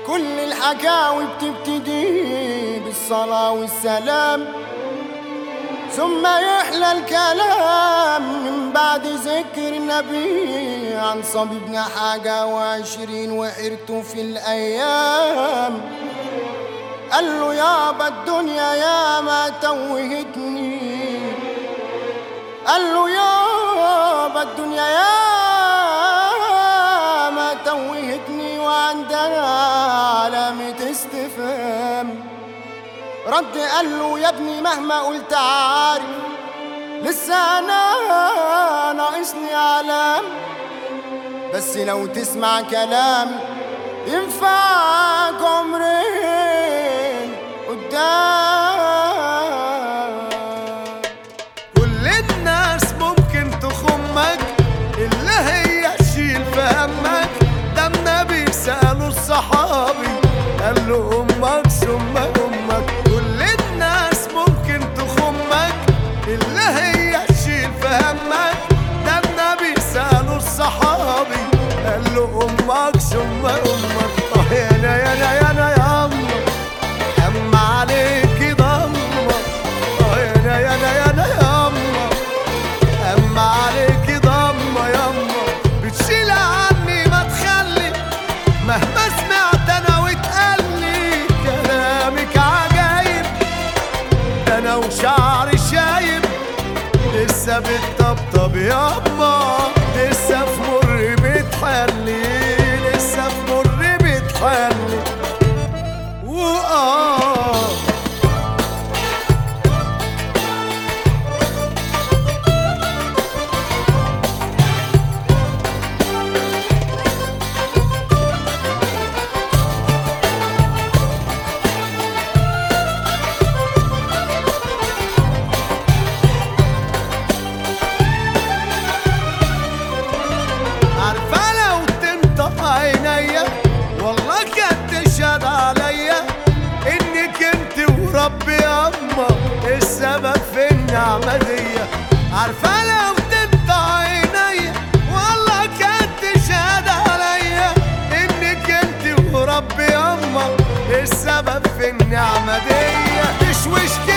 كل الحكاوي بتبتدي بالصلاة والسلام ثم يحلى الكلام من بعد ذكر النبي عن صبي ابن حاجة وعشرين وحرته في الأيام قال له يابا الدنيا يا ما توهتني قال له يابا الدنيا يا ما توهتني وعندنا علامة استفهام رد قال له يا ابني مهما قلت عارف لسه انا ناقصني علام بس لو تسمع كلامي ينفعك عمرين قدام كل الناس ممكن تخمك إلا هي تشيل في همك ده النبي سأله الصحابي قال له أمك ثم أمك كل الناس ممكن تخمك إلا هي تشيل في همك ده النبي سأله الصحابي قال له أمك ثم أمك آه يانا يانا يانا يا أمك أما عليك ضمك آه يانا يانا يانا يا أمك أما عليك ضمة يما بتشيل عني ما تخلي مهما سمعت أنا وتقلي كلامك عجايب ده أنا وشعري شايب لسه بتطبطب يما لسه في مر بتحلي لسه في مر بتحلي وآه عارفة لو تنطق عينيا والله كانت تشهد عليا انك انت وربي ياما السبب في النعمة دي عارفة لو تنطق عينيا والله كانت تشهد عليا انك انت وربي ياما السبب في النعمة دي تشوش كده